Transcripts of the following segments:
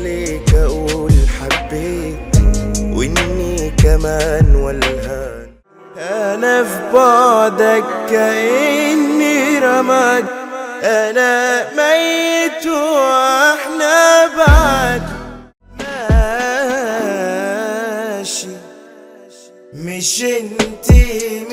خليك اقول حبيت واني كمان والهان انا في بعدك كاني رماد انا ميت واحنا بعد ماشي مش انتي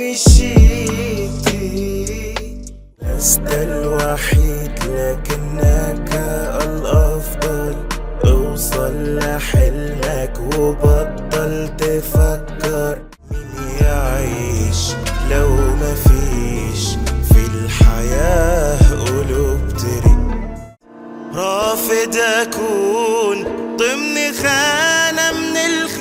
مشيتي لست الوحيد لكنك الافضل اوصل لحلمك وبطل تفكر مين يعيش لو مفيش في الحياة قلوب ترق رافض اكون ضمن خانة من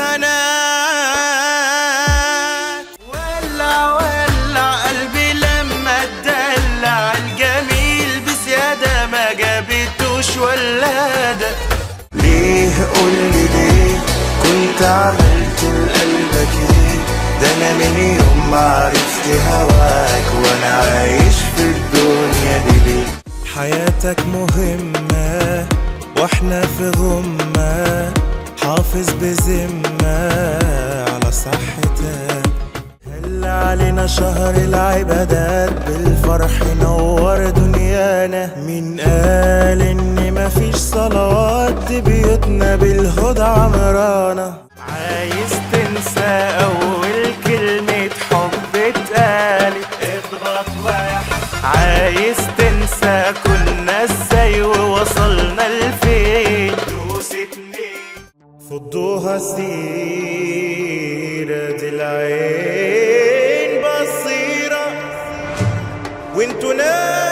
الخانات ولع ولع قلبي لما اتدلع الجميل بزيادة ما جابتوش ولادة ليه قولي ليه كنت عملت لقلبك ايه ده انا من يوم ما عرفت هواك وانا عايش في الدنيا دي ليه حياتك مهمة واحنا في غمة حافظ بذمة على صحتك هل علينا شهر العبادات بالفرح نور دنيانا مين قال ان مفيش صلوات دي بيوتنا بالهدى عمرانة عايز تنسى اول كلمة حب اتقالت اضغط واحد عايز تنسى كنا ازاي ووصلنا لفين دوس اتنين فضوها سيرة دي العين بصيرة وانتوا ناس